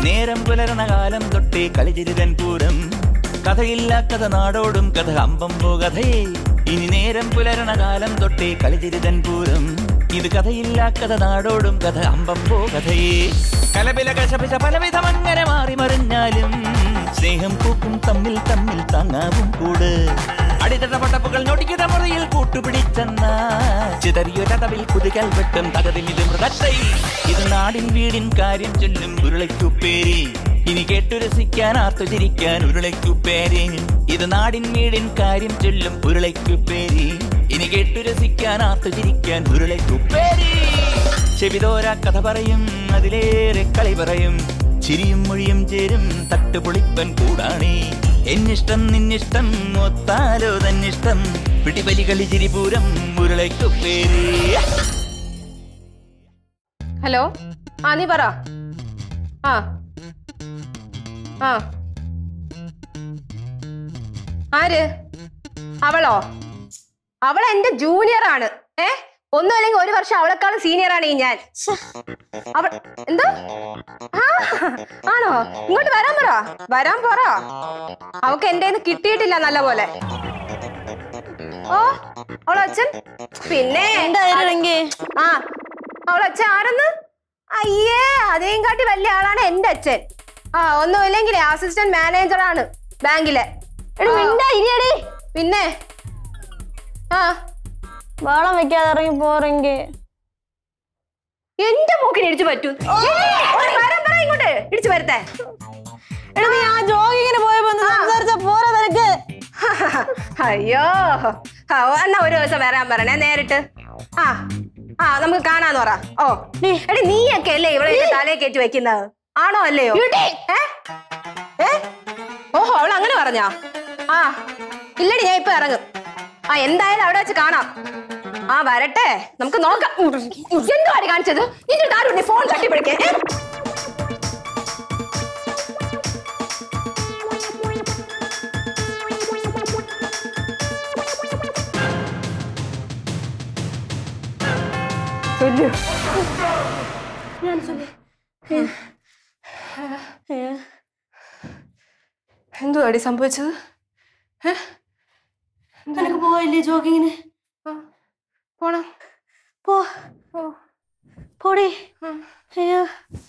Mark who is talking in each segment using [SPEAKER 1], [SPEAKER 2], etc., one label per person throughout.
[SPEAKER 1] നേരം പുലരണ കാലം തൊട്ടേ കളിചിരിതൻ പൂരം കഥയില്ല കഥ നാടോടും കഥ അമ്പമ്പോ കഥയേ ഇനി നേരം പുലരണ കാലം തൊട്ടേ കളിചിരിതൻ പൂരം ഇത് കഥയില്ല കഥ നാടോടും കഥ അമ്പമ്പോ കഥയേ കലപില കശപിശ പലവിധം അങ്ങനെ മാറി മറിഞ്ഞാലും സ്നേഹം പൂക്കും തമ്മിൽ തമ്മിൽ താങ്ങാവും കൂട് അടിത്തട്ട പട്ടപ്പുകൾ ഞൊടിക്കുന്ന മുറിയിൽ കൂട്ടുപിടിച്ചെന്ന ചിതറിയൊരതവിൽ കുതികൾ വെട്ടും തകതിൽ ഇത് മൃഗത്തൈ ഇത് നാടിൻ വീടിൻ കാര്യം ചൊല്ലും ഉരുളയ്ക്കുപ്പേരി ഇനി കേട്ടു രസിക്കാൻ ആർത്തു ചിരിക്കാൻ ഉരുളയ്ക്കുപ്പേരി ഇത് നാടിൻ വീടിൻ കാര്യം ചൊല്ലും ഉരുളയ്ക്കുപ്പേരി ഇനി കേട്ടു രസിക്കാൻ ആർത്തു ചിരിക്കാൻ ഉരുളയ്ക്കുപ്പേരി ചെവിതോര കഥ പറയും അതിലേറെ കളി പറയും ചിരിയും മൊഴിയും ചേരും തട്ടുപൊളിപ്പൻ കൂടാണേ എന്നിഷ്ടം നിന്നിഷ്ടം ഒത്താലോ തന്നിഷ്ടം പിടിപലി കളി ചിരിപൂരം ഉരുളയ്ക്കുപ്പേരി
[SPEAKER 2] ഹലോ ആ നീ പറ ആ ആ ആര് അവളോ അവൾ എന്റെ ജൂനിയർ ആണ് ഏ ഒന്നും അല്ലെങ്കിൽ ഒരു വർഷം അവളെക്കാളും സീനിയർ ആണ് ഈ ഞാൻ അവൾ എന്താ ആ, ആണോ ഇങ്ങോട്ട് വരാൻ പറ വരാൻ പറ അവക്ക് എന്റെ കിട്ടിയിട്ടില്ല നല്ല പോലെ ഓ അവളച്ഛൻ പിന്നെ ആ അവളച്ഛൻ ആരെന്ന് അയ്യേ അതേം കാട്ടി വലിയ ആളാണ് എന്റെ അച്ഛൻ ആ ഒന്നുമില്ലെങ്കിലേ അസിസ്റ്റന്റ് മാനേജർ ആണ് ബാങ്കിലെ പിന്നെ ആ
[SPEAKER 3] വളം വെക്കാതെ ഇറങ്ങി പോറെങ്കിൽ
[SPEAKER 2] എന്റെ മൂക്കിന് ഇടിച്ചു പറ്റൂ ഒരു വരം പറ ഇങ്ങോട്ട് ഇടിച്ചു വരട്ടെ
[SPEAKER 3] എടാ നീ ആ ജോഗിങ്ങിന് പോയപ്പോ ഒന്ന് സംസാരിച്ച പോരാ നിനക്ക്
[SPEAKER 2] അയ്യോ ആ, ഓ, എന്നാ ഒരു ദിവസം വരാൻ പറയണേ നേരിട്ട് ആ ആ നമുക്ക് കാണാന്ന് പറ ഓ എടി നീയൊക്കെ അല്ലേ ഇവിടെ തലയെ കയറ്റി വെക്കുന്നത് ആണോ അല്ലയോ ഏ? ഏ? ഓഹോ അവൾ അങ്ങനെ പറഞ്ഞാ ആ ഇല്ലടി ഞാൻ ഇപ്പൊ ഇറങ്ങും ആ എന്തായാലും അവിടെ വെച്ച് കാണാം ആ വരട്ടെ നമുക്ക് നോക്കാം എന്തുവാടി കാണിച്ചത് നിന്റെ ആരും ഫോൺ തട്ടിപ്പിടിക്കേ ഏ? ചൊല്ലു എന്തുവാടി സംഭവിച്ചത് ഏ?
[SPEAKER 3] നിനക്ക് പോയില്ലേ ജോഗിങ്ങിന്
[SPEAKER 2] ആ, പോണം
[SPEAKER 3] പോ പോടി അയ്യോ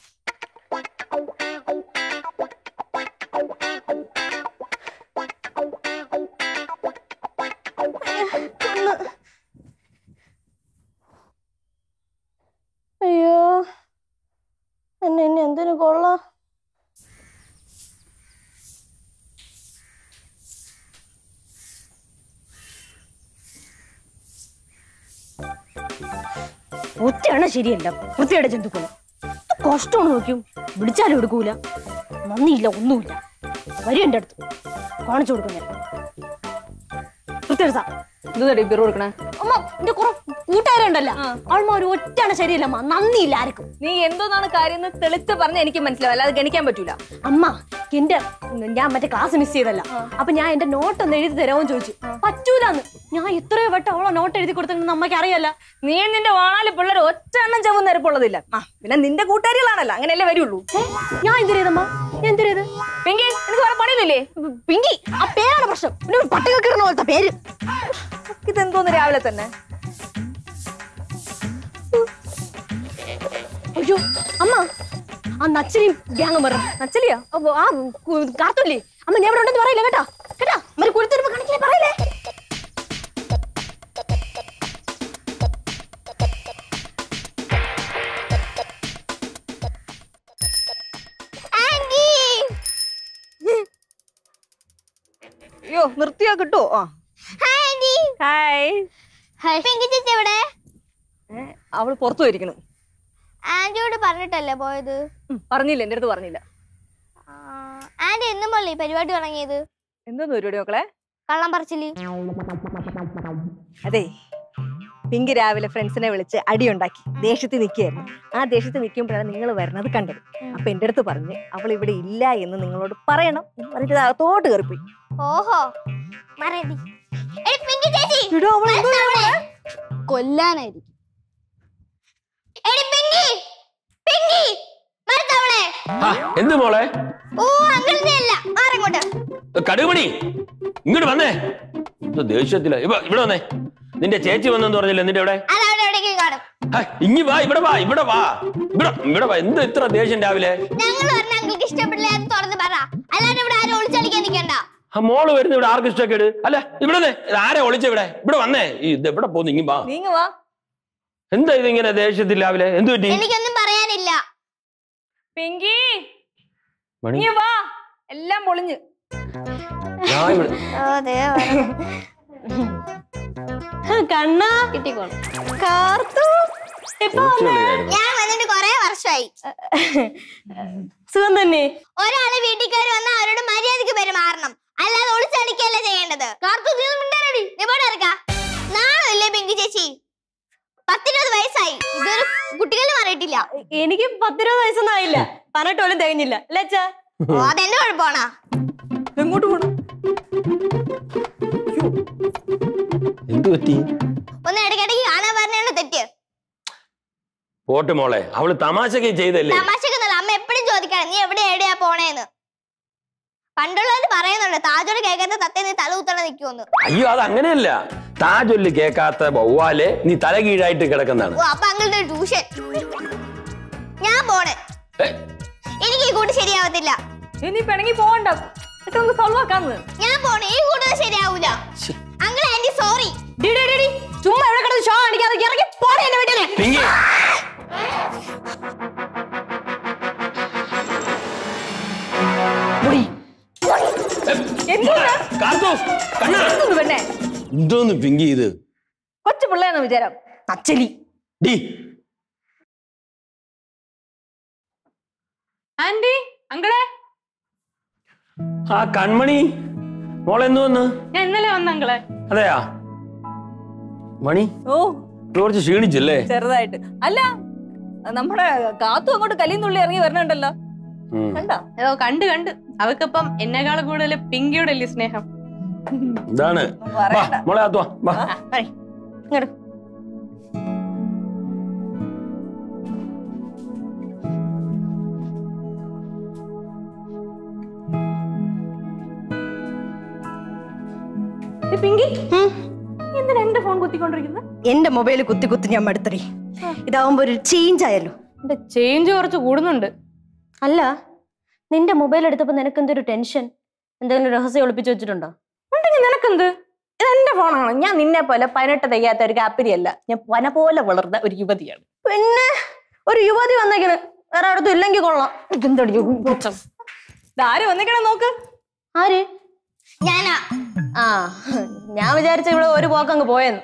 [SPEAKER 3] അയ്യോ എന്നെ ഇനി എന്തിനു കൊള്ളാം ഒറ്റയാണ് ശരിയല്ല വൃത്തിയുടെ ജന്തുക്കൾ കഷ്ടമാണ് നോക്കിയും വിളിച്ചാലും എടുക്കൂല നന്ദിയില്ല ഒന്നുമില്ല വരും എൻ്റെ അടുത്ത് കാണിച്ചു കൊടുക്കും ഞാൻ വൃത്തിയെടുത്താ
[SPEAKER 2] എന്തുവാടി ബിറു കൊടുക്കണേ
[SPEAKER 3] അമ്മ എന്റെ കുറെ കൂട്ടുകാരുണ്ടല്ലോ അവൾമാർ ഒറ്റയാണ് ശരിയല്ലമ്മ നന്ദിയില്ല ആർക്കും
[SPEAKER 2] നീ എന്തോന്നാണ് കാര്യം എന്ന് തെളിച്ച് പറഞ്ഞ എനിക്ക് മനസ്സിലാവും അല്ലാതെ ഗണിക്കാൻ പറ്റൂല
[SPEAKER 3] അമ്മ എന്റെ ഞാൻ മറ്റേ ക്ലാസ് മിസ് ചെയ്തല്ല അപ്പൊ ഞാൻ എന്റെ നോട്ട് ഒന്ന് എഴുതി തരാമെന്ന് ചോദിച്ചു പറ്റൂലെന്ന് ഞാൻ എത്രയോ വട്ടം അവളെ നോട്ട് എഴുതി കൊടുത്തിട്ടുണ്ടെന്ന് അമ്മയ്ക്ക് അറിയാല്ല
[SPEAKER 2] നീ നിന്റെ വാണാലി പിള്ളേർ ഒറ്റ എണ്ണം ചവന്ന് നിരപ്പുള്ളതില്ല ആ പിന്നെ നിന്റെ കൂട്ടുകാരികളാണല്ലോ അങ്ങനെയല്ലേ വരുള്ളൂ
[SPEAKER 3] ഏ? ഞാൻ എന്ത് ചെയ്തമ്മ ഞാൻ എന്ത് ചെയ്ത്
[SPEAKER 2] പിങ്കി നിനക്ക് വേറെ പണിയൊന്നുമില്ലേ
[SPEAKER 3] പിങ്കി ആ പേരാണ് പ്രശ്നം പിന്നെ ഒരു പട്ടിക കിടന്ന പോലത്തെ പേര്
[SPEAKER 2] ഇതെന്തോന്ന് രാവിലെ തന്നെ
[SPEAKER 3] അയ്യോ അമ്മ ആ നച്ചിനെയും ഗ്യാങ് മറ
[SPEAKER 2] നച്ചലിയാ
[SPEAKER 3] അപ്പൊ ആ കാർത്തൂല്ലേ അമ്മ ഞാൻ ഇവിടെ ഉണ്ടെന്ന് പറയില്ല കേട്ടാ കേട്ടാ മരി കുളിത്തരുമ്പോ കാണിക്കില്ലേ പറയില്ലേ
[SPEAKER 2] അയ്യോ നിർത്തിയാ കിട്ടുമോ ആ ഹായ്
[SPEAKER 4] പിങ്കി ചേച്ചി എവിടെ
[SPEAKER 2] ഏ, അവള് പുറത്തു പോയിരിക്കണം
[SPEAKER 4] ആന്റിയോട് പറഞ്ഞിട്ടല്ലേ പോയത്
[SPEAKER 2] പറഞ്ഞില്ല എന്റെ അടുത്ത് പറഞ്ഞില്ല
[SPEAKER 4] ആ, ആന്റി എന്നും പോലെ ഈ പരിപാടി തുടങ്ങിയത്
[SPEAKER 2] എന്തോന്ന് പരിപാടി മക്കളെ
[SPEAKER 4] കള്ളം പറച്ചില്
[SPEAKER 2] അതെ പിങ്കി രാവിലെ ഫ്രണ്ട്സിനെ വിളിച്ച് അടിയുണ്ടാക്കി ദേഷ്യത്തിൽ നിൽക്കുകയായിരുന്നു ആ ദേഷ്യത്തിൽ നിൽക്കുമ്പോഴാണ് നിങ്ങൾ വരുന്നത് കണ്ടത് അപ്പൊ എന്റെ അടുത്ത് പറഞ്ഞ് അവൾ ഇവിടെ ഇല്ല എന്ന് നിങ്ങളോട് പറയണം എന്ന് പറഞ്ഞിട്ട് ഇത് അകത്തോട്ട് കയറിപ്പോയി
[SPEAKER 4] ഓഹോ മറയടി എടി പിങ്കി ചേച്ചി
[SPEAKER 2] ഇടോ, അവൾ എന്തോ ചെയ്യാൻ പോണെ?
[SPEAKER 4] കൊല്ലാനായിരിക്കും എടി പിങ്കി പിങ്കി മരത്തവളെ
[SPEAKER 5] ആ, എന്ത് മോളെ
[SPEAKER 4] ഓ അങ്കിളിന്റെ അല്ല ആരങ്ങോട്ട്
[SPEAKER 5] കടുകുമണി ഇങ്ങോട്ട് വന്നേ ഇത് ദേഷ്യത്തില ഇവ ഇവിടെ വന്നേ നിന്റെ ചേച്ചി വന്നെന്ന് പറഞ്ഞില്ലേ നിന്റെ ഇവിടെ
[SPEAKER 4] അതവിടെ എവിടെയെങ്കിലും കാണും
[SPEAKER 5] ആ, ഇങ്ങി വാ ഇവിടെ വാ ഇവിടെ വാ ഇവിടെ ഇവിടെ വാ എന്ത് ഇത്ര ദേഷ്യം രാവിലെ
[SPEAKER 4] ഞങ്ങൾ പറഞ്ഞ അങ്കിൾക്ക് ഇഷ്ടപ്പെട്ടില്ല എന്ന് തുറന്ന് പറ അല്ലാണ്ട് ഇവിടെ ആരും ഒളിച്ചളിക്കാൻ നിൽക്കണ്ട
[SPEAKER 5] ആ മോള് വരുന്ന ഇവിടെ ആർക്ക് ഇഷ്ടക്കേട് അല്ല ഇവിടെ വന്നേ. ഇത് ആരെ ഒളിച്ച ഇവിടെ ഇവിടെ വന്നേ ഈ ഇത് എവിടെ പോന്നു ഇങ്ങി വാ
[SPEAKER 2] നീങ്ങ വാ
[SPEAKER 5] എന്താ ഇത് ഇങ്ങനെ ദേഷ്യത്തിൽ രാവിലെ എന്ത് പറ്റി
[SPEAKER 4] എനിക്കൊന്നും പറയാനില്ല
[SPEAKER 2] പിങ്കി
[SPEAKER 5] മണി
[SPEAKER 2] നീ വാ എല്ലാം പൊളിഞ്ഞ്
[SPEAKER 5] ഞാൻ ഇവിടെ
[SPEAKER 3] കണ്ണാ
[SPEAKER 2] കിട്ടിക്കോളും
[SPEAKER 3] കാർത്തു ഇപ്പൊ
[SPEAKER 5] ഒളിച്ച് കളിയായിരുന്നു.
[SPEAKER 4] ഞാൻ വന്നിട്ട് കൊറേ വർഷമായി
[SPEAKER 3] സുഖം തന്നെ
[SPEAKER 4] ഒരാള് വീട്ടിൽ കയറി വന്നാൽ അവരോട് മര്യാദക്ക് പെരുമാറണം അല്ലാതെ ഒളിച്ചടിക്കല്ല ചെയ്യേണ്ടത് നാണല്ലേ പിങ്കി ചേച്ചി പത്തിരുപത് വയസ്സായി ഇതൊരു കുട്ടികൾ മാറിയിട്ടില്ല
[SPEAKER 3] എനിക്ക് പത്തിരുപത് വയസ്സൊന്നും ആയില്ല പതിനെട്ട് പോലും തികഞ്ഞില്ല അല്ലേ അച്ഛാ
[SPEAKER 4] ഓ അതെന്റെ കുഴപ്പമാണോ
[SPEAKER 2] എങ്ങോട്ട് പോണം
[SPEAKER 5] എന്ത് പറ്റി
[SPEAKER 4] ഒന്ന് ഇടയ്ക്കിടയ്ക്ക് കാണാൻ പറഞ്ഞാണ് തെറ്റ്
[SPEAKER 5] പോട്ട് മോളെ അവള് തമാശക്ക് ചെയ്തല്ലേ
[SPEAKER 4] തമാശക്കൊന്നുമല്ല അമ്മ എപ്പോഴും ചോദിക്കണം നീ എവിടെ എവിടെയാ പോണേന്ന് പണ്ടുള്ളവര് പറയുന്നുണ്ട് താജോട് കേൾക്കാത്ത തത്തേ നീ തല കുത്തണ നിൽക്കുമെന്ന്
[SPEAKER 5] അയ്യോ അത് അങ്ങനെയല്ല താജൊല്ലി കേക്കാത്ത വവ്വാലെ നീ തല കീഴായിട്ട് കിടക്കുന്നതാണ്
[SPEAKER 4] ഓ അപ്പൊ അങ്ങളുടെ ട്യൂഷൻ ഞാൻ പോണേ
[SPEAKER 5] ഏ,
[SPEAKER 4] എനിക്ക് ഈ കൂട്ട് ശരിയാവത്തില്ല
[SPEAKER 2] നീ പിണങ്ങി പോകണ്ട ഇതൊക്കെ നമുക്ക് സോൾവ് ആക്കാന്ന്
[SPEAKER 4] ഞാൻ പോണേ ഈ കൂട്ട് ശരിയാവൂല
[SPEAKER 5] ശ്ശെ.
[SPEAKER 4] അങ്കിൾ ആന്റി സോറി
[SPEAKER 3] ഡി, ഡി, ഡി, ഡി. ചുമ്മാ ഇവിടെ കിടന്ന് ഷോ കാണിക്കാതെ ഇറങ്ങി പോടെ എന്റെ വീട്ടിലെ
[SPEAKER 5] പിങ്കി ഏ, മോളെ, കാർത്തു, കണ്ണാ.
[SPEAKER 2] എന്തോന്ന് പെണ്ണെ
[SPEAKER 5] എന്തോന്ന് പിങ്കി ഇത്
[SPEAKER 2] കൊച്ചു പിള്ളേന്ന് വിചാരം
[SPEAKER 3] അച്ചലി
[SPEAKER 5] ഡി
[SPEAKER 2] ആന്റി അങ്കളെ
[SPEAKER 5] ആ കൺമണി മോളെ എന്ന് വന്ന്
[SPEAKER 2] ഞാൻ ഇന്നലെ വന്ന അങ്കളെ
[SPEAKER 5] അതെയാ മണി
[SPEAKER 2] ഓ
[SPEAKER 5] നീ കുറച്ച് ക്ഷീണിച്ചല്ലേ
[SPEAKER 2] ചെറുതായിട്ട് അല്ല നമ്മുടെ കാത്തു അങ്ങോട്ട് കലിന്നുള്ളി ഇറങ്ങി വരണുണ്ടല്ലോ
[SPEAKER 5] ഉം.
[SPEAKER 2] കണ്ടോ
[SPEAKER 6] ഏതോ കണ്ട് കണ്ട് അവക്കിപ്പം എന്നെക്കാൾ കൂടുതൽ പിങ്കിയോടല്ലേ സ്നേഹം
[SPEAKER 5] ഇതാണ് വാ
[SPEAKER 2] പറയണ്ട.
[SPEAKER 5] മോളെ ആത്തുവാ വാ
[SPEAKER 3] ആ, പറയ്. ഇങ്ങട്.
[SPEAKER 2] ഏ, പിങ്കി എന്തിനാ എന്റെ ഫോൺ കുത്തിക്കൊണ്ടിരിക്കുന്നത്
[SPEAKER 3] എന്റെ മൊബൈൽ കുത്തി കുത്തി ഞാൻ മടുത്തടി ഇതാവുമ്പോ ഒരു ചേഞ്ച് ആയല്ലോ
[SPEAKER 6] എന്റെ ചേഞ്ച് കുറച്ച് കൂടുന്നുണ്ട്
[SPEAKER 3] അല്ല നിന്റെ മൊബൈൽ എടുത്തപ്പോ നിനക്ക് എന്തൊരു ടെൻഷൻ എന്തെങ്കിലും രഹസ്യം ഒളിപ്പിച്ചു വെച്ചിട്ടുണ്ടോ
[SPEAKER 2] ഉണ്ടെങ്കിൽ നിനക്കെന്ത് ഇത് എന്റെ ഫോണാണ് ഞാൻ നിന്നെ പോലെ പതിനെട്ട് തികയാത്ത ഒരു കാപ്പിരിയല്ല ഞാൻ പന പോലെ വളർന്ന ഒരു യുവതിയാണ്
[SPEAKER 3] പിന്നെ ഒരു യുവതി വന്നേക്കണ് വേറെ അടുത്തും ഇല്ലെങ്കിൽ കൊള്ളാം ഇതെന്തടി
[SPEAKER 2] ആര് വന്നിക്കണേ നോക്ക്
[SPEAKER 3] ആര്
[SPEAKER 4] ഞാനാ
[SPEAKER 3] ആ ഞാൻ വിചാരിച്ച ഇവിടെ ഒരു പോക്കങ്ങ് പോയെന്ന്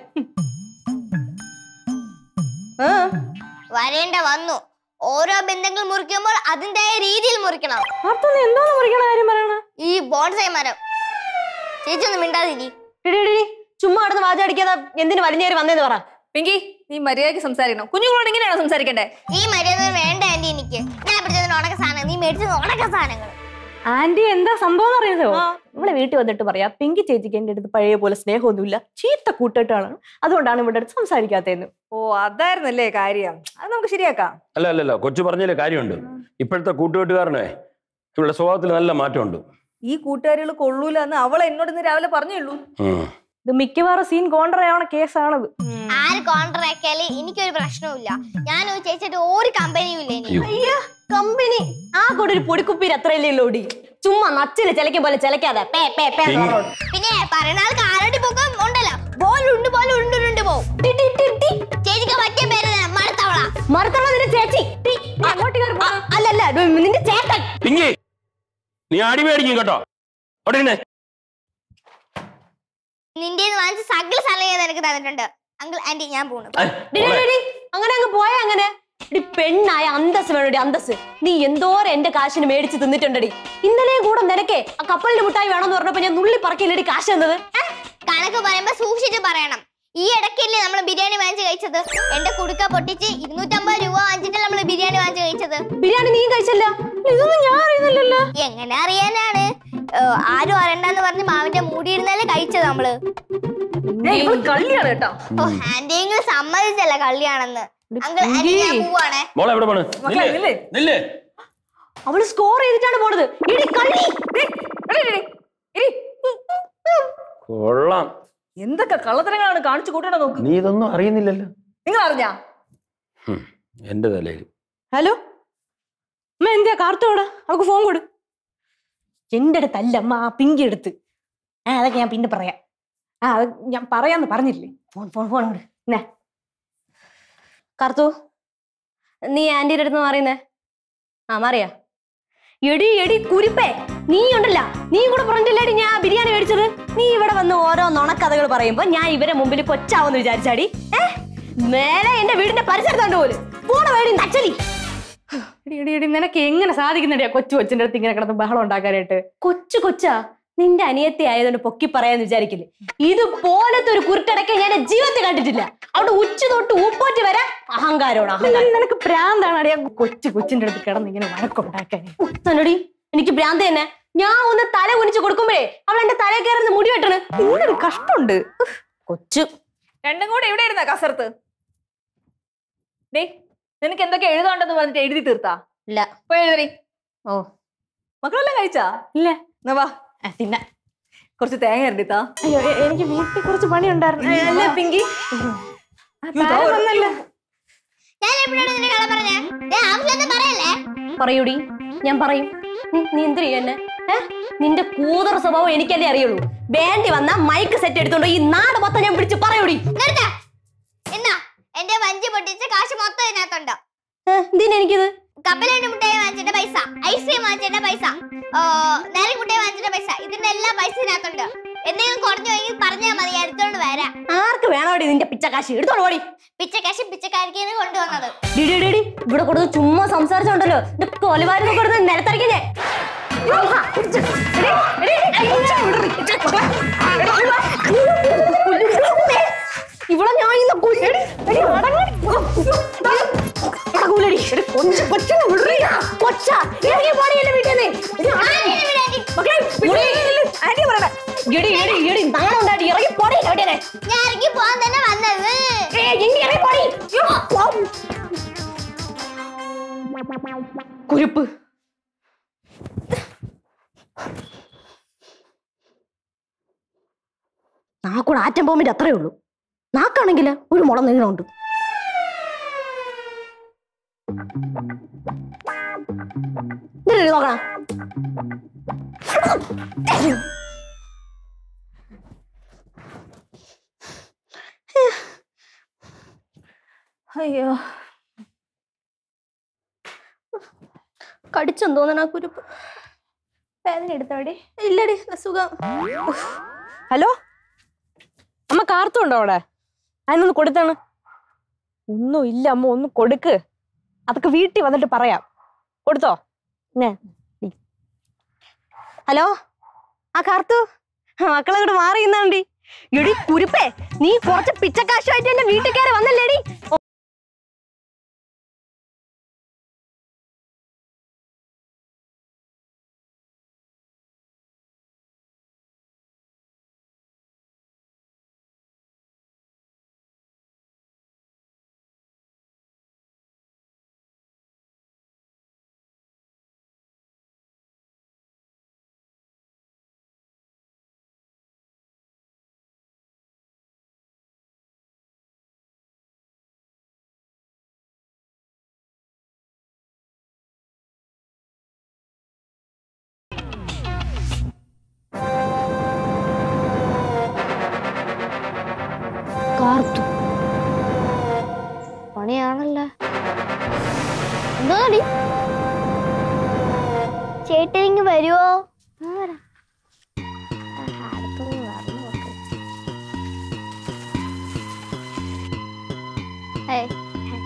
[SPEAKER 3] ആ
[SPEAKER 4] വരേണ്ട വന്നു ഓരോ ബന്ധങ്ങൾ മുറിക്കുമ്പോൾ അതിന്റേതായ രീതിയിൽ മുറിക്കണം
[SPEAKER 2] അർത്ഥം നീ എന്തോന്ന് മുറിക്കണ കാര്യം പറയണ
[SPEAKER 4] ഈ ബോൺസായി മരം ചേച്ചി ഒന്നും മിണ്ടാതിരി
[SPEAKER 3] ടി, ടി, ടി, ടി. ചുമ്മാ അടുത്ത് വാചടിക്കാതെ എന്തിനു വലിഞ്ഞേറി വന്നേന്ന് പറ
[SPEAKER 2] പിങ്കി നീ മര്യാദയ്ക്ക് സംസാരിക്കണം കുഞ്ഞുങ്ങളോട് ഇങ്ങനെയാണോ സംസാരിക്കണ്ടേ
[SPEAKER 4] ഈ മര്യാദ വേണ്ട ആന്റി എനിക്ക് ഞാൻ പിടിച്ചതിന് ഉണക്ക സാധനം നീ മേടിച്ചത് ഉണക്ക സാധനങ്ങൾ
[SPEAKER 2] ആന്റി എന്താ സംഭവം അറിയാമോ നമ്മളെ വീട്ടിൽ വന്നിട്ട് പറയാ പിങ്കി ചേച്ചിക്ക് എന്റെ അടുത്ത് പഴയ പോലെ സ്നേഹമൊന്നുമില്ല ചീത്ത കൂട്ടിട്ടാണ് അതുകൊണ്ടാണ് ഇവിടെ അടുത്ത് സംസാരിക്കാത്തതെന്ന് ഓ അതായിരുന്നല്ലേ കാര്യം അത് നമുക്ക് ശരിയാക്കാം
[SPEAKER 5] അല്ല അല്ലല്ല കൊച്ചു പറഞ്ഞതിൽ കാര്യമുണ്ട് ഇപ്പോഴത്തെ കൂട്ടുകെട്ടുകാരനെ ഇവിടെ സ്വഭാവത്തിൽ നല്ല മാറ്റമുണ്ട്
[SPEAKER 2] ഈ കൂട്ടുകാരികൾ കൊള്ളൂല എന്ന് അവൾ എന്നോട് ഇന്ന് രാവിലെ പറഞ്ഞുള്ളൂ
[SPEAKER 5] ഉം.
[SPEAKER 2] ഇത് മിക്കവാറും സീൻ കോണ്ടറാവണ കേസാണത്
[SPEAKER 4] ആര് കോൺട്രാക്ട് ആക്കിയാല് എനിക്കൊരു പ്രശ്നവുമില്ല ഞാൻ ഒരു ചേച്ചിട്ട് ഒരു കമ്പനിയും ഇല്ല ഇനി
[SPEAKER 5] അയ്യോ
[SPEAKER 3] കമ്പനി ആ കൂടെ ഒരു പൊടിക്കുപ്പീര് അത്രയല്ലേ ലോടി ചുമ്മാ നച്ചില് ചിലക്കും പോലെ ചിലക്കാതെ പേ പേ പേ എന്ന്
[SPEAKER 5] പിങ്കി.
[SPEAKER 3] പറഞ്ഞോണ്ട്.
[SPEAKER 4] പിന്നെ പറയുന്ന ആൾക്ക് ആരോടി പൊക്കം ഉണ്ടല്ലോ ബോളുണ്ട് പോലെ ഉണ്ട് ഉണ്ട് പോവും
[SPEAKER 3] ടി, ടി, ടി, ടി.
[SPEAKER 4] ചേച്ചിക്ക് പറ്റിയ പേര് തന്നെ, മടുത്തവള
[SPEAKER 3] മറുത്തുള്ള നിന്റെ ചേച്ചി ടി. ആ, ആ, അല്ലല്ല ഇത് നിന്റെ ചേട്ടൻ
[SPEAKER 5] പിങ്കി നീ അടി മേടിക്കും കേട്ടോ അവിടെ ഇരുന്നേ.
[SPEAKER 4] നിന്റെ വാങ്ങിച്ച സകല സ്ഥലം ഞാൻ നിനക്ക് തന്നിട്ടുണ്ട് അങ്കിൾ ആന്റി ഞാൻ പോണു
[SPEAKER 5] ഐ,
[SPEAKER 3] ഡി, ഡി,
[SPEAKER 5] മോളെ.
[SPEAKER 3] ഡി, ഡി. അങ്ങനെ അങ്ങ് പോയാ അങ്ങനെ ഡി, പെണ്ണായ അന്തസ് വേണോടി അന്തസ് നീ എന്തോരം എന്റെ കാശിന് മേടിച്ച് തിന്നിട്ടുണ്ടടി ഇന്നലെയും കൂടെ നിനക്കേ ആ കപ്പലിന് മുട്ടായി വേണമെന്ന് പറഞ്ഞപ്പോ ഞാൻ നുള്ളി പറക്കില്ലടി കാശ് തന്നത് ഏ?
[SPEAKER 4] കണക്ക് പറയുമ്പോ സൂക്ഷിച്ച് പറയണം ഈ ഇടയ്ക്കല്ലേ നമ്മൾ ബിരിയാണി വാങ്ങിച്ച് കഴിച്ചത് എന്റെ കുടുക്ക പൊട്ടിച്ച് ഇരുന്നൂറ്റമ്പത് രൂപ വാങ്ങിച്ചിട്ട് നമ്മൾ ബിരിയാണി വാങ്ങിച്ച് കഴിച്ചത്
[SPEAKER 3] ബിരിയാണി നീ കഴിച്ചല്ല ഇതൊന്നും ഞാൻ അറിയുന്നില്ലല്ലോ
[SPEAKER 4] എങ്ങനെ അറിയാനാണ് ഏഹ്, ആരും അറിയണ്ടെന്ന് പറഞ്ഞ് മാവിന്റെ മൂടിയിരുന്നല്ലേ കഴിച്ചത് നമ്മള്
[SPEAKER 2] കള്ളിയാണ് കേട്ടോ
[SPEAKER 4] ഓ ആന്റിയെങ്കിലും സമ്മതിച്ചല്ല കള്ളിയാണെന്ന് അങ്കിൾ ആന്റി ഞാൻ പോവാണേ
[SPEAKER 5] മോളെ എവിടെ പോണ്
[SPEAKER 2] മക്കളെ,
[SPEAKER 5] നില്ല്.
[SPEAKER 2] നില്ല്.
[SPEAKER 5] നില്ല്
[SPEAKER 3] അവള് സ്കോർ ചെയ്തിട്ടാണ് പോണത് ഇടി കള്ളി
[SPEAKER 5] കൊള്ളാം
[SPEAKER 7] എന്തൊക്കെ കള്ളത്തരങ്ങളാണ് കാണിച്ചു കൂട്ടണ നോക്ക്
[SPEAKER 5] നീ ഇതൊന്നും അറിയുന്നില്ലല്ലോ
[SPEAKER 7] നിങ്ങൾ അറിഞ്ഞാ
[SPEAKER 5] ഹും, എന്റെ തലയിൽ
[SPEAKER 3] ഹലോ അമ്മ എന്തിയാ കാർത്തോടാ അവൾക്ക് ഫോൺ കൊടു എന്റെ അടുത്തല്ല അമ്മ ആ പിങ്കി എടുത്ത് ആ അതൊക്കെ ഞാൻ പിന്നെ പറയാം
[SPEAKER 7] ആ അത് ഞാൻ പറയാന്ന് പറഞ്ഞില്ലേ
[SPEAKER 3] ഫോൺ ഫോൺ ഫോൺ കൊടു എന്നാ കാർത്തു നീ ആന്റിയുടെ അടുത്ത് മാറിയുന്നേ ആ മാറിയാ എടി എടി കുരിപ്പേ നീ ഉണ്ടല്ല നീ കൂടെ പറഞ്ഞില്ലേടി ഞാൻ ബിരിയാണി മേടിച്ചത് നീ ഇവിടെ വന്ന് ഓരോ നുണക്കഥകൾ പറയുമ്പോ ഞാൻ ഇവരെ മുമ്പിൽ കൊച്ചാവെന്ന് വിചാരിച്ചാടി ഏ മേലെ എന്റെ വീടിന്റെ പരിസരത്തോണ്ട് പോലും പോണ വേടി നച്ചലി
[SPEAKER 7] എടി എടി എടി നിനക്ക് എങ്ങനെ സാധിക്കുന്നുണ്ട് കൊച്ചു കൊച്ചിന്റെ അടുത്ത് ഇങ്ങനെ കിടന്ന് ബഹളം ഉണ്ടാക്കാനായിട്ട്
[SPEAKER 3] കൊച്ചു കൊച്ചാ നിന്റെ അനിയത്തി ആയതുകൊണ്ട് പൊക്കി പറയാന്ന് വിചാരിക്കില്ലേ ഇതുപോലത്തെ ഒരു കുരുട്ടടക്ക ഞാൻ എന്റെ ജീവിതത്തിൽ കണ്ടിട്ടില്ല അവിടെ ഉച്ച തൊട്ട് ഊപ്പോറ്റ് വരെ അഹങ്കാരോട് അഹങ്കാരം
[SPEAKER 7] നിനക്ക് പ്രാന്താണ് അടിയാ കൊച്ചു കൊച്ചിന്റെ അടുത്ത് കിടന്ന് ഇങ്ങനെ വഴക്കുണ്ടാക്കാൻ
[SPEAKER 3] തന്നോടി എനിക്ക് ഭ്രാന്ത് തന്നെ ഞാൻ ഒന്ന് തല കുനിച്ച് കൊടുക്കുമ്പോഴേ അവൾ എന്റെ തല കയറുന്ന മുടി വെട്ടണ്
[SPEAKER 7] ഇന്നൊരു കഷ്ടമുണ്ട്
[SPEAKER 3] കൊച്ചു
[SPEAKER 7] രണ്ടും കൂടെ എവിടെ ഇരുന്ന കസർത്ത് ഡേ നിനക്ക് എന്തൊക്കെ എഴുതാണ്ടെന്ന് പറഞ്ഞിട്ട് എഴുതി തീർത്താ
[SPEAKER 3] ഇല്ല
[SPEAKER 7] പോയി എഴുതടി
[SPEAKER 3] ഓ
[SPEAKER 7] മക്കളെല്ലാം കഴിച്ചാ
[SPEAKER 3] ഇല്ല
[SPEAKER 7] എന്നാ വാ
[SPEAKER 3] തിന്ന
[SPEAKER 7] കുറച്ച് തേങ്ങ ഇരണ്ടിത്താ
[SPEAKER 3] അയ്യോ എ- എനിക്ക് വീട്ടിൽ കുറച്ച് പണി ഉണ്ടായിരുന്നു
[SPEAKER 7] അല്ലേ പിങ്കി വന്നല്ലോ
[SPEAKER 4] ഞാൻ എപ്പോഴാണ് നിന്റെ കഥ പറഞ്ഞേ ദേ, ആവശ്യമില്ലാത്ത പറയല്ലേ
[SPEAKER 3] പറയൂടി ഞാൻ പറയും നീ നീ എന്തിനു എന്നെ ഏ? നിന്റെ കൂതറ സ്വഭാവം എനിക്കല്ലേ അറിയുള്ളൂ വേണ്ടി വന്ന മൈക്ക് സെറ്റ് എടുത്തോണ്ട് ഈ നാട് മൊത്തം ഞാൻ പിടിച്ച് പറയൂടി
[SPEAKER 4] നിർത്താ എന്നാ എന്റെ വഞ്ചി പൊട്ടിച്ച കാശ് മൊത്തം ഇതിനകത്തുണ്ട്
[SPEAKER 3] എന്തിനാ എനിക്കിത്
[SPEAKER 4] കപ്പലേന്റെ മുട്ടായി വാങ്ങിച്ചിട്ട് പൈസ ഐസ്ക്രീം വാങ്ങിച്ചിട്ട് പൈസ നേരെ മുട്ടായി വാങ്ങിച്ചിട്ട് പൈസ ഇതിന്റെ എല്ലാ പൈസ ഇതിനകത്തുണ്ട് എന്തെങ്കിലും കുറഞ്ഞു പോയെങ്കിൽ പറഞ്ഞാൽ മതി ഞാൻ എടുത്തോണ്ട് വരാം
[SPEAKER 3] ആർക്ക് വേണോടി നിന്റെ പിച്ചക്കാശി എടുത്തോളൂ ഓടി
[SPEAKER 4] പിച്ചക്കാശ് പിച്ചക്കാരിക്കാണ് കൊണ്ടുവന്നത്
[SPEAKER 3] ഡി, ഡി, ഡി, ഡി. ഇവിടെ കൊടുത്ത് ചുമ്മാ സംസാരിച്ചോണ്ടല്ലോ കൊലവാരി കൊടുത്ത് നിലത്തറിക്കുന്നേ ഇവിടെ ഞാൻ ഇന്ന് കൊല്ലടി എടി, അടങ്ങടി. അടങ്ങൂലടി. എടി, കൊഞ്ച് കൊച്ചിനെ വിടറി. കൊച്ചാ, ഇറങ്ങി പോടി എന്റെ വീട്ടിൽ നിന്ന്. മക്കളെ, വിടറി. എടി, എടി, എടി, നാണം ഉണ്ടായിട്ട് ഇറങ്ങി പോടി എന്റെ വീട്ടിൽ നിന്ന്.
[SPEAKER 4] ഞാൻ ഇറങ്ങി പോവാൻ തന്നെ വന്നത്
[SPEAKER 3] ഏയ്, ഇനി ഇറങ്ങി പോടി. യ്യോ, പോ. കുരുപ്പ് നാക്കൂടെ ആറ്റം ബോംബിന്റെ അത്രേ ഉള്ളൂ നാക്കാണെങ്കിൽ ഒരു മുളം നീളമുണ്ട് ഇതിലെഴുതി നോക്കണം അയ്യോ കടിച്ചെന്ന് തോന്നണ ആ കുരുപ്പ് വേദന എടുത്തോടെ ഇല്ലടി സുഖം
[SPEAKER 7] ഹലോ അമ്മ കാർത്തുണ്ടോ അവിടെ അതിനൊന്ന് കൊടുത്താണ് ഒന്നും ഇല്ല അമ്മ ഒന്ന് കൊടുക്ക് അതൊക്കെ വീട്ടിൽ വന്നിട്ട് പറയാം കൊടുത്തോ
[SPEAKER 3] ഹലോ ആ കാർത്തു മക്കളെ കൂടെ മാറി ഇന്നാണ്ടി എടി കുരുപ്പേ നീ കുറച്ച് പിച്ചക്കാശുമായിട്ട് എന്റെ വീട്ടിൽ കയറി വന്നല്ലേടി
[SPEAKER 4] കാർത്തു പണിയാണല്ലോ എന്തോടി ചേട്ടൻ ഇങ്ങ് വരുവോ ആ, വരാം. ആ, അടുത്തൊന്ന് വരണം നോക്ക്. Hey, hey.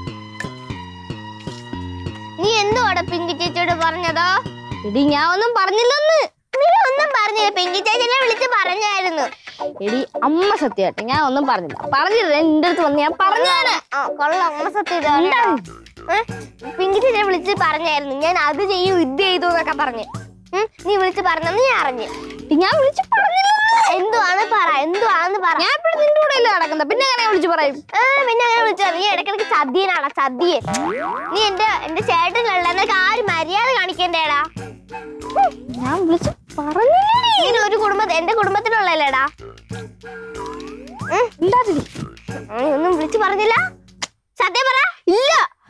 [SPEAKER 4] നീ എന്തുവാടാ പിങ്കി ചേച്ചിയോട് പറഞ്ഞതോ എടി ഞാൻ ഒന്നും പറഞ്ഞില്ലെന്ന് നീ ഒന്നും പറഞ്ഞില്ല പിങ്കി ചേച്ചിനെ വിളിച്ച് പറഞ്ഞായിരുന്നു എടി അമ്മ സത്യമായിട്ട് ഞാൻ ഒന്നും പറഞ്ഞില്ല പറഞ്ഞില്ല എന്റെ അടുത്ത് വന്ന് ഞാൻ പറഞ്ഞാണ് ആ, കൊള്ളാം അമ്മ സത്യം പിങ്കി ചേച്ചിനെ വിളിച്ച് പറഞ്ഞായിരുന്നു ഞാൻ അത് ചെയ്യും ഇത് ചെയ്തു എന്നൊക്കെ പറഞ്ഞ് ഉം, നീ വിളിച്ച് പറഞ്ഞെന്ന് ഞാൻ അറിഞ്ഞു എടി, ഞാൻ വിളിച്ച് പറഞ്ഞില്ലെന്ന് എന്തുവാണ് പറ എന്തുവാണെന്ന് പറ ഞാൻ ഇപ്പോഴും നിന്റെ കൂടെ അല്ലേ നടക്കുന്നത് പിന്നെ അങ്ങനെ വിളിച്ചു പറയും ആ, പിന്നെ അങ്ങനെ വിളിച്ചു നീ ഇടയ്ക്കിടയ്ക്ക് ചതിയനാടാ ചതിയൻ നീ എന്റെ എന്റെ ചേട്ടനുള്ള എന്നൊക്കെ ആ ഒരു മര്യാദ കാണിക്കണ്ടേടാ ഹും, ഞാൻ വിളിച്ചു പറഞ്ഞില്ലേ നീ ഒരു കുടുംബ എന്റെ കുടുംബത്തിലുള്ളല്ലേടാ ഒന്നും വിളിച്ചു പറഞ്ഞില്ല സത്യം പറ ഇല്ല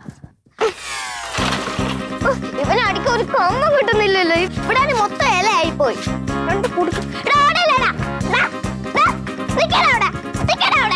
[SPEAKER 4] ഉഹ്, ഇവന് അടിക്ക ഒരു കൊമ്പ കിട്ടുന്നില്ലല്ലോ ഇവിടെ മൊത്തം ഇലയായി പോയി രണ്ട് കുടുക്ക് എടാ, അവിടെ ഇല്ലടാ. ദാ, ദാ, നിക്കടാ അവിടെ, നിക്കടാ അവിടെ.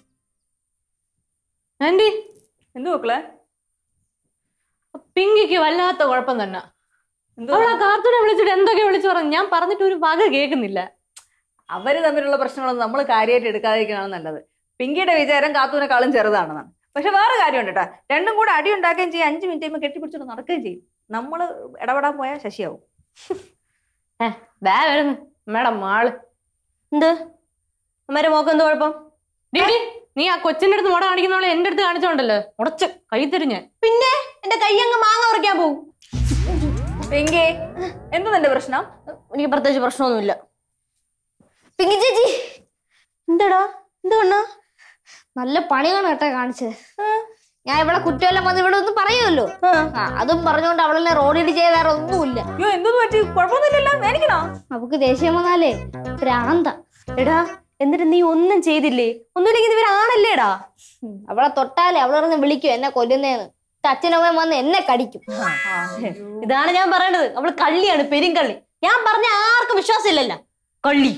[SPEAKER 6] ആന്റി എന്തു മക്കളെ പിങ്കിക്ക് വല്ലാത്ത കുഴപ്പം തന്നെ അവളെ കാർത്തൂനെ വിളിച്ചിട്ട് എന്തൊക്കെ വിളിച്ചു പറഞ്ഞു ഞാൻ പറഞ്ഞിട്ട് ഒരു വക കേൾക്കുന്നില്ല
[SPEAKER 8] അവര് തമ്മിലുള്ള പ്രശ്നങ്ങളൊന്നും നമ്മൾ കാര്യമായിട്ട് എടുക്കാതിരിക്കണതാണ് നല്ലത് പിങ്കിയുടെ വിചാരം കാത്തൂനെക്കാളും ചെറുതാണെന്നാണ് പക്ഷെ വേറെ കാര്യമുണ്ട് കേട്ടാ രണ്ടും കൂടെ അടി ഉണ്ടാക്കുകയും ചെയ്യും അഞ്ച് മിനിറ്റ് കഴിയുമ്പോൾ കെട്ടിപ്പിടിച്ചോണ്ട് നടക്കുകയും ചെയ്യും നമ്മൾ ഇടപെടാൻ പോയാൽ ശശിയാവും
[SPEAKER 6] ദാ വരുന്നു മേഡം മാള്
[SPEAKER 3] എന്ത് അമ്മേരെ മോക്ക് എന്ത് കുഴപ്പം
[SPEAKER 6] ഡി, ഡി, നീ ആ കൊച്ചിന്റെ അടുത്ത് മുട കാണിക്കുന്നവളെ എന്റെ അടുത്ത് കാണിച്ചോണ്ടല്ലോ ഉടച്ച് കൈ തരും ഞാൻ
[SPEAKER 3] പിന്നെ എന്റെ കൈ അങ്ങ് മാങ്ങ ഉറക്കാൻ പോകും
[SPEAKER 8] പിങ്കി എന്ത് നിന്റെ പ്രശ്നം
[SPEAKER 3] എനിക്ക് പ്രത്യേകിച്ച് പ്രശ്നമൊന്നുമില്ല
[SPEAKER 4] പിങ്കി ചേച്ചി
[SPEAKER 3] എന്താടാ എന്ത് കണ്ണാ
[SPEAKER 4] നല്ല പണിയാണ് കേട്ടോ കാണിച്ചത് ഞാൻ ഇവിടെ കുറ്റമെല്ലാം വന്ന് ഇവിടെ ഒന്ന് പറയുമല്ലോ ആ, അതും പറഞ്ഞുകൊണ്ട് അവളെന്നെ റോഡിൽ ചെയ്ത വേറെ ഒന്നുമില്ല
[SPEAKER 8] അയ്യോ എന്തോന്ന് പറ്റി കുഴപ്പമൊന്നുമില്ലല്ലോ മേടിക്കണോ
[SPEAKER 4] അവക്ക് ദേഷ്യം വന്നാലേ ഭ്രാന്ത
[SPEAKER 3] എടാ എന്നിട്ട് നീ ഒന്നും ചെയ്തില്ലേ ഒന്നുമില്ലെങ്കിൽ ഇവരാണല്ലേടാ
[SPEAKER 4] അവളെ തൊട്ടാലേ അവളെ വിളിക്കും എന്നെ കൊല്ലുന്നേന്ന് അച്ഛനമ്മയും വന്ന് എന്നെ കടിക്കും
[SPEAKER 3] ഇതാണ് ഞാൻ പറയേണ്ടത് അവള് കള്ളിയാണ് പെരുങ്കള്ളി ഞാൻ പറഞ്ഞ ആർക്കും വിശ്വാസമില്ലല്ല കള്ളി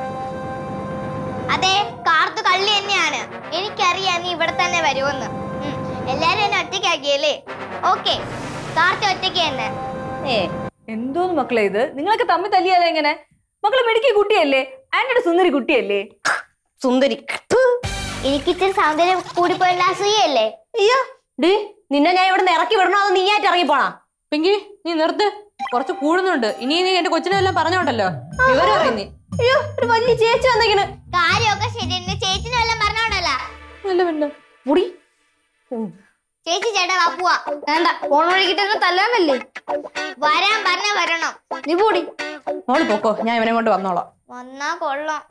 [SPEAKER 4] അതെ കാർത്തു കള്ളി തന്നെയാണ് എനിക്കറിയാം നീ ഇവിടെ തന്നെ വരുമെന്ന് ഉം. എല്ലാരും എന്നെ ഒറ്റയ്ക്കാക്കിയല്ലേ ഓക്കെ കാർത്തി ഒറ്റയ്ക്ക് തന്നെ
[SPEAKER 3] ഏ
[SPEAKER 8] എന്തോന്ന് മക്കളെ ഇത് നിങ്ങളൊക്കെ തമ്മിൽ തല്ലിയാലേ എങ്ങനെ മക്കള് മിടുക്കി കുട്ടിയല്ലേ ആന്റിയുടെ സുന്ദരി കുട്ടിയല്ലേ
[SPEAKER 3] സുന്ദരി
[SPEAKER 4] എനിക്ക് ഇച്ചിരി സൗന്ദര്യം കൂടിപ്പോയുള്ള അസൂയല്ലേ
[SPEAKER 3] അയ്യോ ഡി നിന്നെ ഞാൻ ഇവിടെ നിന്ന് ഇറക്കി വിടണോ അതോ നീയായിട്ട് ഇറങ്ങിപ്പോണാ
[SPEAKER 6] പിങ്കി നീ നിർത്ത് കുറച്ച് കൂടുന്നുണ്ട് ഇനി നീ എന്റെ കൊച്ചിനെ എല്ലാം പറഞ്ഞോണ്ടല്ലോ വിവരം അറിയുന്നേ
[SPEAKER 3] അയ്യോ ഒരു വലിയ ചേച്ചി വന്നേക്കണ്
[SPEAKER 4] കാര്യമൊക്കെ ശരി എന്നെ ചേച്ചിനെ വല്ലതും പറഞ്ഞോണ്ടല്ല
[SPEAKER 6] നല്ല പിന്നെ
[SPEAKER 3] മുടി
[SPEAKER 4] ചേച്ചി ചേട്ടാ വാ പോവാ വേണ്ട ഫോൺ വഴിക്കിട്ട് തല്ലാനല്ലേ വരാൻ പറഞ്ഞ വരണം നീ പോടി
[SPEAKER 6] മോള് പൊക്കോ ഞാൻ ഇവനെ കൊണ്ട് വന്നോളാം
[SPEAKER 4] വന്നാ കൊള്ളാം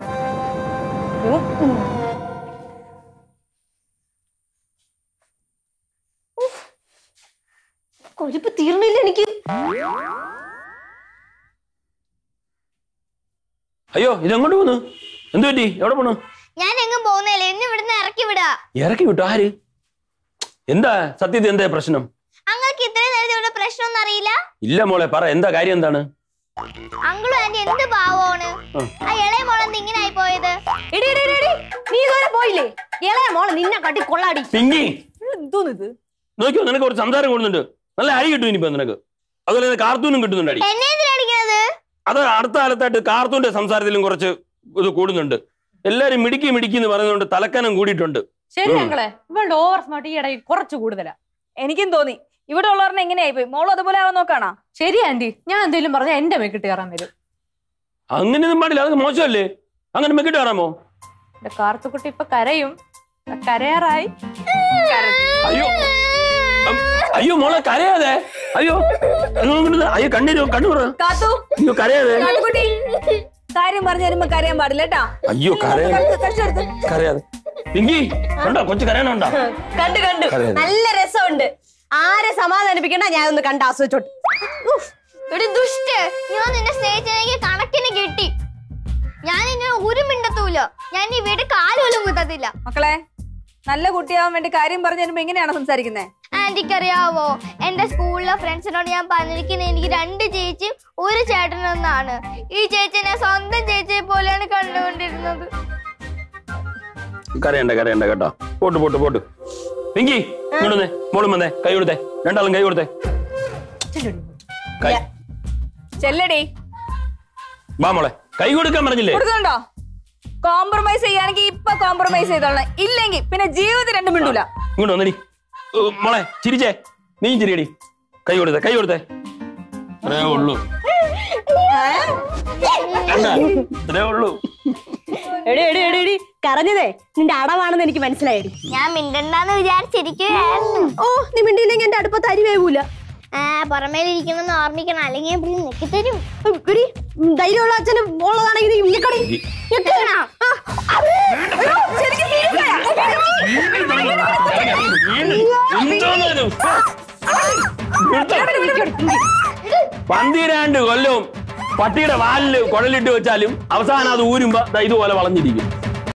[SPEAKER 3] കൊഴുപ്പ് തീർന്നില്ല എനിക്ക്
[SPEAKER 5] അയ്യോ ഇതെങ്ങോട്ട് പോന്നു എന്തു പറ്റി എവിടെ പോണു
[SPEAKER 4] ഞാൻ എങ്ങും പോകുന്നില്ല എന്നെ ഇവിടുന്ന് ഇറക്കി വിടാ
[SPEAKER 5] ഇറക്കി വിട്ടു ആര് എന്താ സത്യത്തിൽ എന്താ പ്രശ്നം
[SPEAKER 4] അങ്ങക്ക് ഇത്രയും നേരത്തെ ഇവിടെ പ്രശ്നമൊന്നും അറിയില്ല
[SPEAKER 5] ഇല്ല മോളെ പറ എന്താ കാര്യം എന്താണ്
[SPEAKER 4] അങ്കിളും ആന്റി എന്ത് പാവമാണ് ആ ഇളയ മോളെന്ത് ഇങ്ങനെ ആയി പോയത്
[SPEAKER 3] എടി എടി എടി, എടി നീ ഇതുവരെ പോയില്ലേ ഇളയ മോളെ നിന്നെ കട്ടി കൊള്ളാടി
[SPEAKER 5] പിങ്കി
[SPEAKER 8] എന്തോന്ന് ഇത്
[SPEAKER 5] നോക്കിയോ നിനക്ക് കുറച്ച് സംസാരം കൂടുന്നുണ്ട് നല്ല അരി കിട്ടും ഇനിയിപ്പോ നിനക്ക് അതുപോലെ തന്നെ കാർത്തൂനും കിട്ടുന്നുണ്ട് അടി
[SPEAKER 4] എന്നെ എന്തിനാ അടിക്കണത്
[SPEAKER 5] അത് അടുത്ത കാലത്തായിട്ട് കാർത്തൂന്റെ സംസാരത്തിലും കുറച്ച് ഇത് കൂടുന്നുണ്ട് എല്ലാരും മിടുക്കി മിടുക്കി എന്ന് പറയുന്നതുകൊണ്ട് തലക്കനം കൂടിയിട്ടുണ്ട്
[SPEAKER 6] ശരി
[SPEAKER 5] ഉം.
[SPEAKER 6] ഞങ്ങളെ ഇവളുടെ ഓവർ സ്മാർട്ട് ഈ ഇടയിൽ കുറച്ച് കൂടുതലാ
[SPEAKER 8] എനിക്കും തോന്നി ഇവിടെ ഉള്ളവരുടെ എങ്ങനെയായി പോയി മോളും അതുപോലെ ആവാൻ നോക്കാണോ
[SPEAKER 6] ശരി ആന്റി ഞാൻ എന്തെങ്കിലും പറഞ്ഞാൽ എന്റെ മേക്കിട്ട് കയറാൻ വരും
[SPEAKER 5] അങ്ങനെയൊന്നും പാടില്ല അതൊക്കെ മോശമല്ലേ അങ്ങനെ മെക്കിട്ട് കയറാമോ
[SPEAKER 6] എന്റെ കാർത്തുക്കുട്ടി ഇപ്പൊ കരയും കരയാറായി
[SPEAKER 5] അയ്യോ അം, അയ്യോ മോളെ കരയാതെ അയ്യോ അയ്യോ, ഇങ്ങോട്ട് അയ്യോ കണ്ണീര് കണ്ണൂറ്
[SPEAKER 8] കാത്തു
[SPEAKER 5] അയ്യോ കരയാതെ
[SPEAKER 8] കാത്തുകുട്ടി കാര്യം പറഞ്ഞു തരുമ്പോ കരയാൻ പാടില്ല കേട്ടാ
[SPEAKER 5] അയ്യോ കരയാതെ
[SPEAKER 8] കഴിച്ചെടുത്ത്
[SPEAKER 5] കരയാതെ പിങ്കി കണ്ടോ കൊച്ചു കരയണുണ്ടോ
[SPEAKER 3] കണ്ടു കണ്ടു
[SPEAKER 5] അതെ, അതെ.
[SPEAKER 3] നല്ല രസമുണ്ട് ആരെ സമാധാനിപ്പിക്കണ്ട ഞാൻ ഒന്ന് കണ്ട് ആസ്വദിച്ചോട്ട്
[SPEAKER 4] ഒരു ദുഷ്ട ഞാൻ നിന്നെ സ്നേഹിച്ചെങ്കിൽ കണക്കിന് കിട്ടി ഞാൻ നിന്നെ ഒരു മിണ്ടത്തൂല ഞാൻ ഈ വീട് കാലുപോലും കുത്തത്തില്ല
[SPEAKER 8] മക്കളെ നല്ല കുട്ടിയാവാൻ വേണ്ടി കാര്യം പറഞ്ഞു തരുമ്പോ എങ്ങനെയാണ് സംസാരിക്കുന്നത്
[SPEAKER 4] ആന്റിക്കറിയാവോ എന്റെ സ്കൂളിലെ ഫ്രണ്ട്സിനോട് ഞാൻ പറഞ്ഞിരിക്കുന്നത് എനിക്ക് രണ്ട് ചേച്ചിയും ഒരു ചേട്ടനെന്നാണ് ഈ ചേച്ചിനെ സ്വന്തം ചേച്ചിയെ പോലെയാണ് കണ്ടുകൊണ്ടിരുന്നത്
[SPEAKER 5] കരയണ്ട കരയണ്ട കേട്ടോ പോട്ട് പോട്ട് പോട്ട് പിങ്കി ഇങ്ങോട്ട് വന്നേ മോളും വന്നേ കൈ കൊടുത്തേ രണ്ടാളും കൈ കൊടുത്തേ കൈ
[SPEAKER 8] ചെല്ലടി
[SPEAKER 5] വാ മോളെ കൈ കൊടുക്കാൻ പറഞ്ഞില്ലേ
[SPEAKER 8] കൊടുക്കുന്നുണ്ടോ കോംപ്രമൈസ് ചെയ്യാണെങ്കിൽ ഇപ്പൊ കോംപ്രമൈസ് ചെയ്തോളാം ഇല്ലെങ്കിൽ പിന്നെ ജീവിതത്തിൽ രണ്ടും മിണ്ടൂല
[SPEAKER 5] ഇങ്ങോട്ട് വന്നടി ഓ, മോളെ ചിരിച്ചേ നീ ചിരിയടി കൈ കൊടുത്തേ കൈ കൊടുത്തേ അത്രേ ഉള്ളൂ കണ്ടാ? ഇത്രേ ഉള്ളൂ
[SPEAKER 3] എടി എടി എടി എടി കരഞ്ഞതേ നിന്റെ അടവാണെന്ന് എനിക്ക് മനസ്സിലായി
[SPEAKER 4] ഞാൻ മിണ്ടണ്ടെന്ന് വിചാരിച്ചിരിക്കുകയായിരുന്നു
[SPEAKER 3] ഓ നീ മിണ്ടിയില്ലെങ്കിൽ എന്റെ അടുപ്പത്ത് അരി വേവൂല
[SPEAKER 4] ആ പുറമേലിരിക്കണമെന്ന് ഓർമ്മിക്കണം അല്ലെങ്കിൽ ഞാൻ ഇവിടെ നെക്കിത്തരും
[SPEAKER 3] എടി ധൈര്യമുള്ള അച്ഛന് ഉള്ളതാണെങ്കിൽ നീ ഞെക്കടി. ഞെക്ക്. ആ, അതെ. അയ്യോ, ശരിക്കും serious ആയ.
[SPEAKER 5] എന്തോന്നത്? പന്തിരാണ്ട് കൊല്ലവും പട്ടിയുടെ വാലില് കുഴലിട്ട് വെച്ചാലും അവസാനം അത് ഊരുമ്പോ ദാ ഇതുപോലെ വളഞ്ഞിരിക്കും